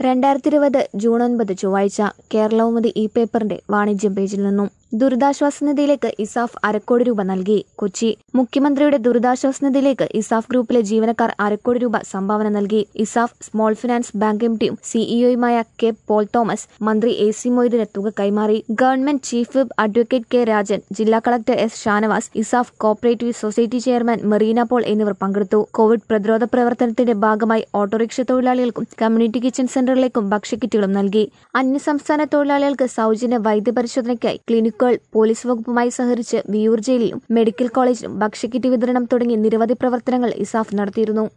രണ്ടായിരത്തി ഇരുപത് ജൂൺ ഒൻപത് ചൊവ്വാഴ്ച കേരളൗമതി ഈ പേപ്പറിന്റെ വാണിജ്യം പേജിൽ നിന്നും ദുരിതാശ്വാസ നിധിയിലേക്ക് ഇസാഫ് അരക്കോടി രൂപ നൽകി കൊച്ചി മുഖ്യമന്ത്രിയുടെ ദുരിതാശ്വാസ നിധിയിലേക്ക് ഇസാഫ് ഗ്രൂപ്പിലെ ജീവനക്കാർ അരക്കോടി രൂപ സംഭാവന നൽകി ഇസാഫ് സ്മോൾ ഫിനാൻസ് ബാങ്ക് എംഡിയും സിഇഒയുമായ കെ പോൾ തോമസ് മന്ത്രി എ സി മൊയ്തീന് തുക കൈമാറി government chief whip advocate K Rajan ജില്ലാ collector S Shanavas ESAF cooperative society chairman Merina Paul എന്നിവർ പങ്കെടുത്തു കോവിഡ് പ്രതിരോധ പ്രവർത്തനത്തിന്റെ ഭാഗമായി ഓട്ടോറിക്ഷ തൊഴിലാളികൾക്കും കമ്മ്യൂണിറ്റി കിച്ചൺ സെന്ററിലേക്കും ഭക്ഷ്യക്കിറ്റുകളും നൽകി അന്യസംസ്ഥാന തൊഴിലാളികൾക്ക് സൗജന്യ വൈദ്യപരിശോധനയ്ക്കായി ക്ലിനിക്കുകൾ പോലീസ് വകുപ്പുമായി സഹകരിച്ച് വിയൂർ ജയിലിലും മെഡിക്കൽ കോളേജിലും ഭക്ഷ്യക്കിറ്റ് വിതരണം തുടങ്ങി നിരവധി പ്രവർത്തനങ്ങൾ ഇസാഫ് നടത്തിയിരുന്നു